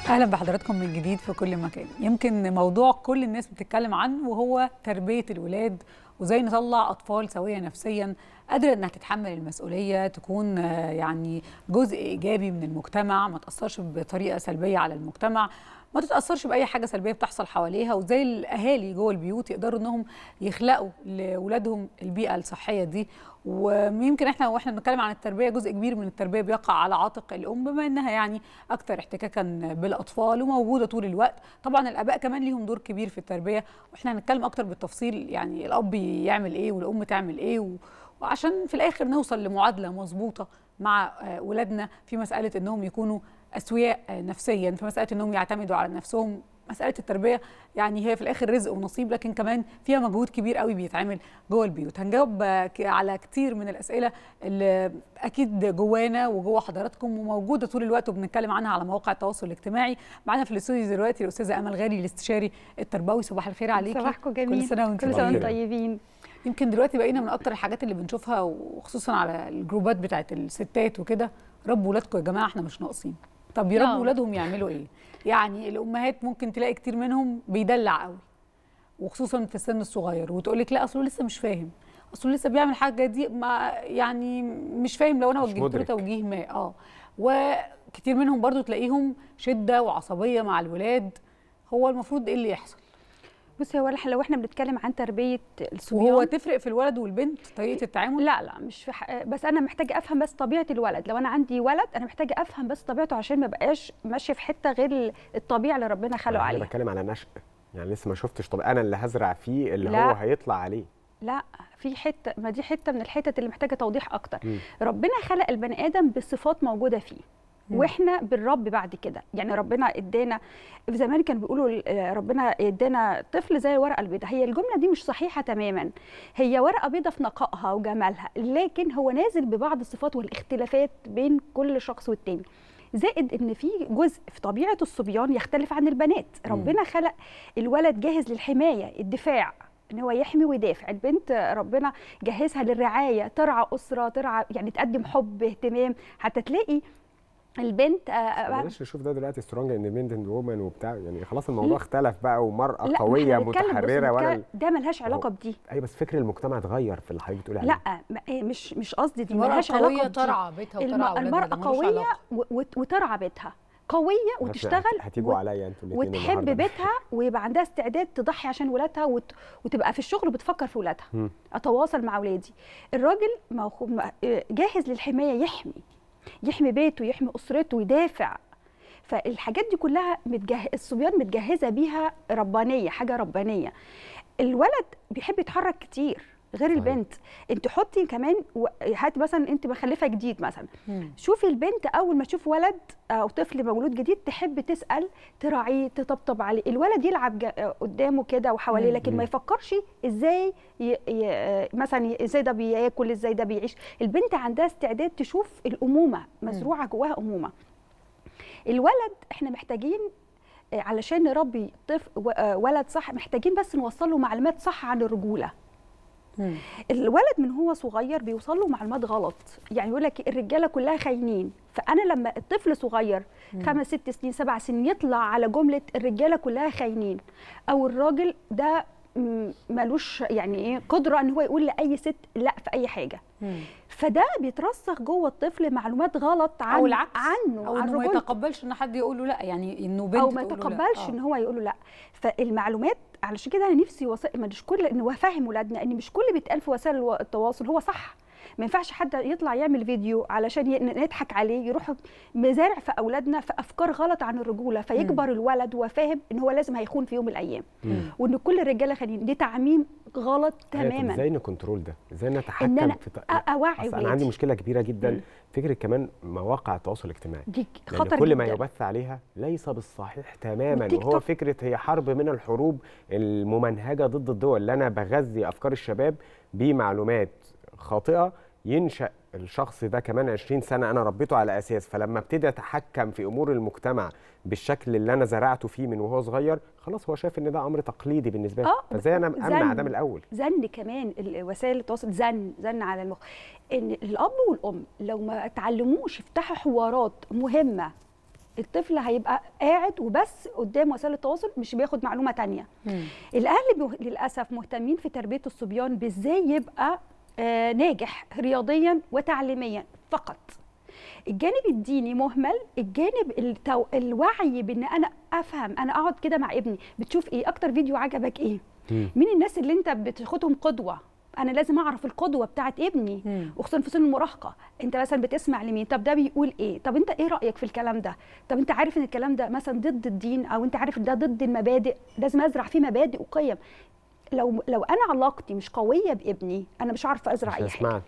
اهلا بحضراتكم من جديد في كل مكان يمكن موضوع كل الناس بتتكلم عنه وهو تربيه الولاد وازاي نطلع اطفال سويه نفسيا قادره انها تتحمل المسؤوليه تكون آه، يعني جزء ايجابي من المجتمع ما تاثرش بطريقه سلبيه على المجتمع ما تتاثرش باي حاجه سلبيه بتحصل حواليها وازاي الاهالي جوه البيوت يقدروا انهم يخلقوا لاولادهم البيئه الصحيه دي ويمكن احنا واحنا بنتكلم عن التربيه جزء كبير من التربيه بيقع على عاتق الام بما انها يعني اكثر احتكاكا بالاطفال وموجوده طول الوقت طبعا الاباء كمان ليهم دور كبير في التربيه واحنا هنتكلم اكتر بالتفصيل يعني الاب يعمل ايه والام تعمل ايه و... وعشان في الاخر نوصل لمعادله مظبوطه مع آه، ولادنا في مساله انهم يكونوا اسوياء آه، نفسيا في مساله انهم يعتمدوا على نفسهم مساله التربيه يعني هي في الاخر رزق ونصيب لكن كمان فيها مجهود كبير قوي بيتعمل جوه البيوت هنجاوب آه، ك- على كتير من الاسئله اللي اكيد جوانا وجوه حضراتكم وموجوده طول الوقت وبنتكلم عنها على مواقع التواصل الاجتماعي معانا في الاستوديو دلوقتي الاستاذه امل غالي الاستشاري التربوي صباح الخير عليكي صباحكم جميل كل سنه وانت كل سنه وانتم طيبه طيبين يمكن دلوقتي بقينا من اكتر الحاجات اللي بنشوفها وخصوصا على الجروبات بتاعت الستات وكده ربوا ولادكم يا جماعه احنا مش ناقصين طب يربوا آه. ولادهم يعملوا ايه يعني الامهات ممكن تلاقي كتير منهم بيدلع قوي وخصوصا في السن الصغير وتقول لك لا اصله لسه مش فاهم اصله لسه بيعمل حاجه دي ما يعني مش فاهم لو انا مش وجهت له مدرك. توجيه ما اه وكتير منهم برضو تلاقيهم شده وعصبيه مع الولاد هو المفروض ايه اللي يحصل بصي هو إحنا- لو احنا بنتكلم عن تربيه الصبيان وهو تفرق في الولد والبنت طريقه التعامل لا لا مش في ح... بس انا محتاجه افهم بس طبيعه الولد لو انا عندي ولد انا محتاجه افهم بس طبيعته عشان ما بقاش ماشيه في حته غير الطبيعه اللي ربنا خلقه انا عليها بتكلم على نشأ يعني لسه ما شفتش طب انا اللي هزرع فيه اللي لا. هو هيطلع عليه لا في حته ما دي حته من الحتت اللي محتاجه توضيح اكتر مم. ربنا خلق البني ادم بصفات موجوده فيه مم. واحنا بالرب بعد كده يعني ربنا ادانا في زمان كانوا بيقولوا آه، ربنا ادانا طفل زي الورقه البيضاء هي الجمله دي مش صحيحه تماما هي ورقه بيضاء في نقائها وجمالها لكن هو نازل ببعض الصفات والاختلافات بين كل شخص والتاني زائد ان في جزء في طبيعه الصبيان يختلف عن البنات مم. ربنا خلق الولد جاهز للحمايه الدفاع ان هو يحمي ويدافع البنت ربنا جهزها للرعايه ترعى اسره ترعى يعني تقدم حب اهتمام حتى تلاقي البنت آه، آه، بلاش نشوف ده دلوقتي سترونج اندبندنت وومن وبتاع يعني خلاص الموضوع اختلف بقى ومرأة لا، ما قوية إحنا بنتكلم- بص، متحررة ولا بنتكلم- ده ملهاش علاقه بدي ايوه بس فكر المجتمع اتغير في اللي حضرتك بتقولي عليه لا ما- إيه، مش مش قصدي دي المرأة ملهاش قوية علاقه بدي. ترعى بيتها وترعى الم- أولادها، ده المرأة ملوش قوية علاقة. و- وت- وترعى بيتها قوية وتشتغل هتيجوا وت- عليا انتوا الاثنين وتحب بيتها ويبقى عندها استعداد تضحي عشان ولادها وت... وتبقى في الشغل بتفكر في ولادها مم. اتواصل مع ولادي الراجل ما هو خ- ما- جاهز للحمايه يحمي يحمي بيته يحمي اسرته يدافع فالحاجات دي كلها متجه... الصبيان متجهزه بيها ربانيه حاجه ربانيه الولد بيحب يتحرك كتير غير صحيح. البنت انت حطي كمان و... هات مثلا انت مخلفه جديد مثلا مم. شوفي البنت اول ما تشوف ولد او طفل مولود جديد تحب تسال تراعيه تطبطب عليه الولد يلعب جا- قدامه كده وحواليه مم. لكن ما يفكرش ازاي ي... ي... مثلا ي- ازاي ده بياكل ازاي ده بيعيش البنت عندها استعداد تشوف الامومه مزروعه جواها امومه الولد احنا محتاجين آه، علشان نربي طفل و- آه، ولد صح محتاجين بس نوصل له معلومات صح عن الرجوله مم. الولد من هو صغير بيوصل له معلومات غلط يعني يقول لك الرجاله كلها خاينين فانا لما الطفل صغير خمس ست سنين سبع سنين يطلع على جمله الرجاله كلها خاينين او الراجل ده م- ملوش يعني ايه قدره ان هو يقول لاي ست لا في اي حاجه مم. فده بيترسخ جوه الطفل معلومات غلط عن او العكس عنه او عن انه ما رجولته. يتقبلش ان حد يقول له لا يعني انه بنت او ما تقول له لا. يتقبلش آه. ان هو يقول له لا فالمعلومات علشان كده انا نفسي وسائل مش كل ان هو فاهم ولادنا ان مش كل اللي بيتقال في وسائل الو- التواصل هو صح ما ينفعش حد يطلع يعمل فيديو علشان ي- نضحك عليه يروح مزارع في اولادنا في افكار غلط عن الرجوله فيكبر الولد وهو فاهم ان هو لازم هيخون في يوم من الايام مم. وان كل الرجاله خليل دي تعميم غلط أيوة، طب تماما ازاي نكنترول ده ازاي ان نتحكم انا في ط- أ- اوعي أصل انا ولادي عندي مشكله كبيره جدا مم. فكره كمان مواقع التواصل الاجتماعي دي لأن خطر كل ما جداً. يبث عليها ليس بالصحيح تماما والتيك وهو توك. فكره هي حرب من الحروب الممنهجه ضد الدول اللي انا بغذي افكار الشباب بمعلومات خاطئه ينشا الشخص ده كمان 20 سنه انا ربيته على اساس فلما ابتدي اتحكم في امور المجتمع بالشكل اللي انا زرعته فيه من وهو صغير خلاص هو شايف ان ده امر تقليدي بالنسبه له آه، فازاي انا امنع زن. ده من الاول زن كمان ال- وسائل التواصل زن زن على المخ ان الاب والام لو ما اتعلموش يفتحوا حوارات مهمه الطفل هيبقى قاعد وبس قدام وسائل التواصل مش بياخد معلومه تانية الاهل بيه- للاسف مهتمين في تربيه الصبيان بازاي يبقى آه، ناجح رياضيا وتعليميا فقط الجانب الديني مهمل الجانب التو... الوعي بان انا افهم انا اقعد كده مع ابني بتشوف ايه اكتر فيديو عجبك ايه مين الناس اللي انت بتاخدهم قدوه انا لازم اعرف القدوه بتاعت ابني مم. وخصوصا في سن المراهقه انت مثلا بتسمع لمين طب ده بيقول ايه طب انت ايه رايك في الكلام ده طب انت عارف ان الكلام ده مثلا ضد الدين او انت عارف ان ده ضد المبادئ لازم ازرع فيه مبادئ وقيم لو لو انا علاقتي مش قويه بابني انا مش عارفه ازرع مش اي حاجه هيسمعك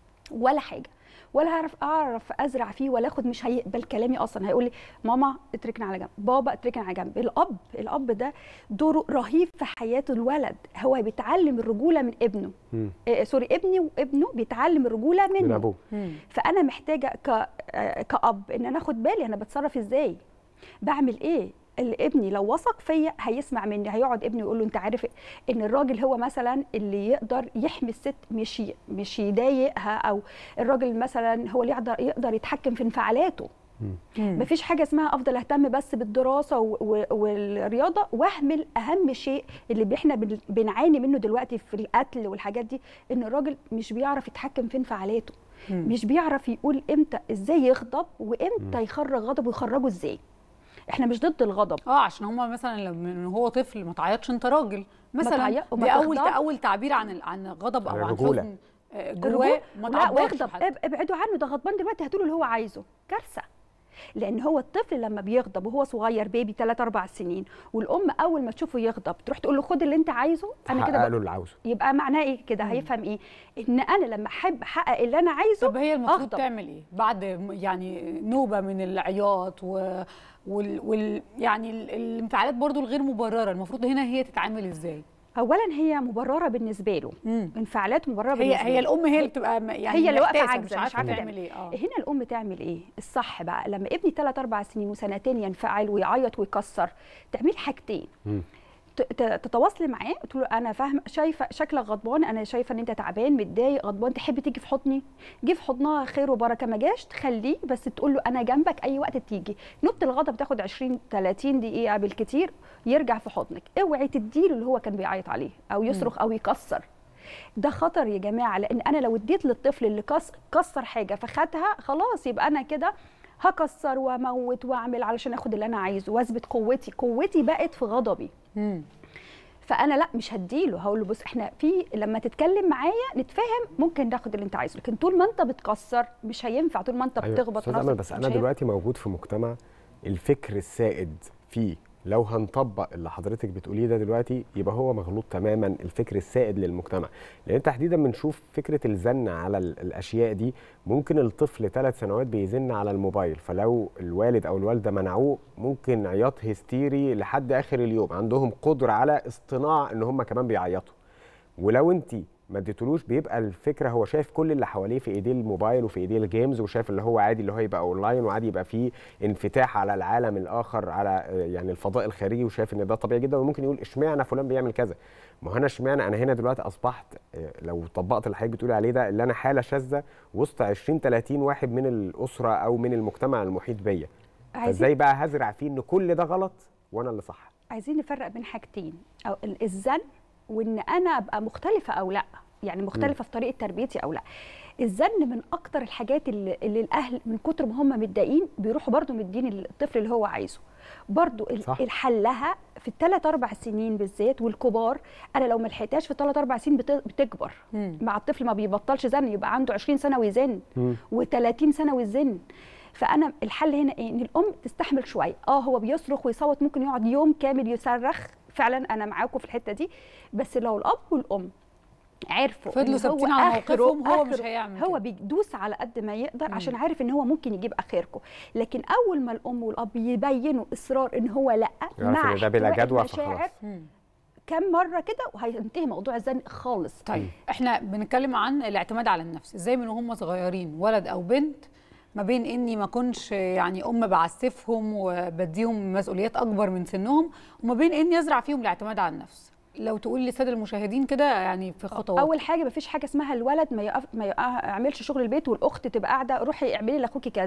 ولا حاجه ولا هعرف اعرف ازرع فيه ولا اخد مش هيقبل كلامي اصلا هيقول لي ماما اتركنا على جنب بابا اتركنا على جنب الاب الاب ده دوره رهيب في حياه الولد هو بيتعلم الرجوله من ابنه مم. إيه سوري ابني وابنه بيتعلم الرجوله منه من ابوه فانا محتاجه ك... آه، كاب ان انا اخد بالي انا بتصرف ازاي بعمل ايه اللي ابني لو وثق فيا هيسمع مني هيقعد ابني يقول له انت عارف ان الراجل هو مثلا اللي يقدر يحمي الست مش ي- مش يضايقها او الراجل مثلا هو اللي يقدر يقدر يتحكم في انفعالاته مفيش حاجه اسمها افضل اهتم بس بالدراسه و- و- والرياضه واهمل اهم شيء اللي احنا بن- بنعاني منه دلوقتي في القتل والحاجات دي ان الراجل مش بيعرف يتحكم في انفعالاته مش بيعرف يقول امتى ازاي يغضب وامتى يخرج غضبه ويخرجه ازاي احنا مش ضد الغضب اه عشان هما مثلا لما من هو طفل ما تعيطش انت راجل مثلا تعيط- وما دي اول تغضب. اول تعبير عن ال- عن غضب او عن عن الرجولة. حزن آه، الرجوع جواه ما لا تعبرش ويغضب بحاجة. اب- ابعدوا عنه ده غضبان دلوقتي هاتوا له اللي هو عايزه كارثه لان هو الطفل لما بيغضب وهو صغير بيبي 3 4 سنين والام اول ما تشوفه يغضب تروح تقول له خد اللي انت عايزه انا حقق كده له اللي عاوزه يبقى معناه ايه كده هيفهم ايه ان انا لما احب احقق اللي انا عايزه طب هي المفروض أغضب. تعمل ايه بعد م- يعني نوبه من العياط و... وال... وال... يعني ال- الانفعالات برضو الغير مبرره المفروض هنا هي تتعامل ازاي اولا هي مبرره بالنسبه له مم. انفعالات مبرره هي بالنسبه هي له. الام هي اللي بتبقى م- يعني هي اللي واقفه محتاسة، عاجزه مش عارفه تعمل ايه اه هنا الام تعمل ايه الصح بقى لما ابني 3 4 سنين وسنتين ينفعل ويعيط ويكسر تعمل حاجتين مم. ت- ت- تتواصلي معاه تقول له انا فاهمه شايفه شكلك غضبان انا شايفه ان انت تعبان متضايق غضبان تحب تيجي في حضني جه في حضنها خير وبركه ما جاش تخليه بس تقول له انا جنبك اي وقت تيجي نقطه الغضب تاخد 20 30 دقيقه بالكتير يرجع في حضنك اوعي تديله اللي هو كان بيعيط عليه او يصرخ او يكسر ده خطر يا جماعه لان انا لو اديت للطفل اللي كس- كسر حاجه فخدها خلاص يبقى انا كده هكسر واموت واعمل علشان اخد اللي انا عايزه واثبت قوتي قوتي بقت في غضبي مم. فانا لا مش هديله هقول له بص احنا في لما تتكلم معايا نتفاهم ممكن ناخد اللي انت عايزه لكن طول ما انت بتكسر مش هينفع طول ما انت أيوة، بتخبط أستاذ نفسك أمل بس مش انا هينفع. دلوقتي موجود في مجتمع الفكر السائد فيه لو هنطبق اللي حضرتك بتقوليه ده دلوقتي يبقى هو مغلوط تماما الفكر السائد للمجتمع لان تحديدا بنشوف فكره الزن على ال- الاشياء دي ممكن الطفل ثلاث سنوات بيزن على الموبايل فلو الوالد او الوالده منعوه ممكن عياط هستيري لحد اخر اليوم عندهم قدره على اصطناع ان هم كمان بيعيطوا ولو انت ما اديتلوش بيبقى الفكره هو شايف كل اللي حواليه في ايديه الموبايل وفي ايديه الجيمز وشايف اللي هو عادي اللي هو يبقى اونلاين وعادي يبقى فيه انفتاح على العالم الاخر على آه، يعني الفضاء الخارجي وشايف ان ده طبيعي جدا وممكن يقول اشمعنى فلان بيعمل كذا ما هو انا اشمعنى انا هنا دلوقتي اصبحت آه، لو طبقت اللي حضرتك بتقولي عليه ده اللي انا حاله شاذه وسط 20 30 واحد من الاسره او من المجتمع المحيط بيا عايزين فازاي بقى هزرع فيه ان كل ده غلط وانا اللي صح عايزين نفرق بين حاجتين او ال- الزن وان انا ابقى مختلفه او لا يعني مختلفه في طريقه تربيتي او لا الزن من اكتر الحاجات اللي, اللي الاهل من كتر ما هم متضايقين بيروحوا برضو مدين الطفل اللي هو عايزه برضو ال- صح. الحلها في الثلاث اربع سنين بالذات والكبار انا لو ما لحقتهاش في الثلاث اربع سنين بت- بتكبر مم. مع الطفل ما بيبطلش زن يبقى عنده 20 سنه ويزن مم. و30 سنه ويزن فانا الحل هنا ايه ان الام تستحمل شويه اه هو بيصرخ ويصوت ممكن يقعد يوم كامل يصرخ فعلا انا معاكم في الحته دي بس لو الاب والام عرفوا فضلوا إن هو ثابتين على آخره- موقفهم، هو مش آخره هيعمل هو كده. بيدوس على قد ما يقدر مم. عشان عارف ان هو ممكن يجيب اخركم لكن اول ما الام والاب يبينوا اصرار ان هو لا يعرف إن ده بلا احتواء جدوى المشاعر فخلاص. مم. كم مره كده وهينتهي موضوع الزن خالص طيب احنا بنتكلم عن الاعتماد على النفس ازاي من وهم صغيرين ولد او بنت ما بين اني ما كنش يعني ام بعسفهم وبديهم مسؤوليات اكبر من سنهم وما بين اني ازرع فيهم الاعتماد على النفس لو تقول للساده المشاهدين كده يعني في خطوات اول حاجه مفيش حاجه اسمها الولد ما يقف ما يعملش شغل البيت والاخت تبقى قاعده روحي اعملي لاخوكي كذا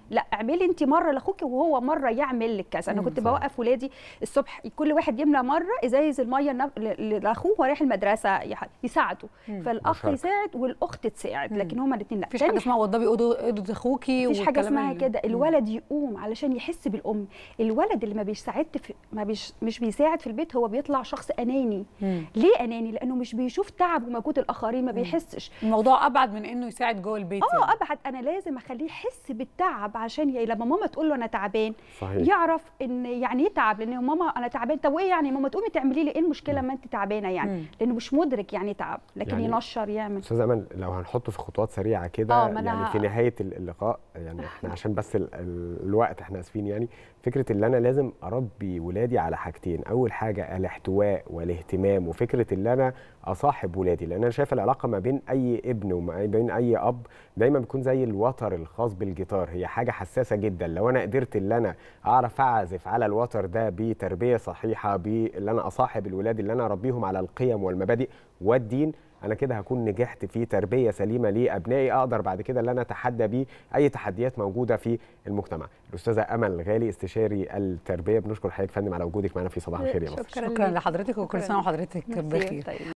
لا اعملي انت مره لاخوكي وهو مره يعمل لك كذا انا مم، كنت صح. بوقف ولادي الصبح كل واحد يملى مره ازايز الميه النب- ل- ل- لاخوه وهو رايح المدرسه يح- يساعدوا فالاخ مشاركة. يساعد والاخت تساعد مم. لكن هما الاثنين لا مفيش تاني حاجه اسمها وضبي اوضه اوضه اخوكي مفيش حاجه والكلام اسمها ال- كده مم. الولد يقوم علشان يحس بالام الولد اللي ما بيساعد في ما بيش مش بيساعد في البيت هو بيطلع شخص اناني مم. ليه اناني لانه مش بيشوف تعب ومجهود الاخرين ما بيحسش الموضوع ابعد من انه يساعد جوه البيت اه يعني. ابعد انا لازم اخليه يحس بالتعب عشان ي... لما ماما تقول له انا تعبان صحيح يعرف ان يعني ايه تعب لان ماما انا تعبان طب وايه يعني ماما تقومي تعملي لي ايه المشكله ما انت تعبانه مم. يعني لانه مش مدرك يعني تعب لكن يعني ينشر يعمل استاذ امل لو هنحطه في خطوات سريعه كده آه، ما أنا يعني في ه- نهايه ال- اللقاء يعني احنا عشان بس ال ال الوقت احنا اسفين يعني فكره ان انا لازم اربي ولادي على حاجتين اول حاجه الاحتواء والاهتمام وفكره ان انا اصاحب ولادي لان انا شايف العلاقه ما بين اي ابن وما بين اي اب دايما بيكون زي الوتر الخاص بالجيتار هي حاجه حساسه جدا لو انا قدرت ان انا اعرف اعزف على الوتر ده بتربيه صحيحه بان انا اصاحب الولاد اللي انا اربيهم على القيم والمبادئ والدين انا كده هكون نجحت في تربيه سليمه لابنائي اقدر بعد كده ان انا اتحدى بيه اي تحديات موجوده في المجتمع الاستاذه امل غالي استشاري التربيه بنشكر حضرتك فندم على وجودك معنا في صباح الخير يا مصر شكرا شكرا ليك. لحضرتك وكل شكراً سنه ليك. وحضرتك ميرسي. بخير طيب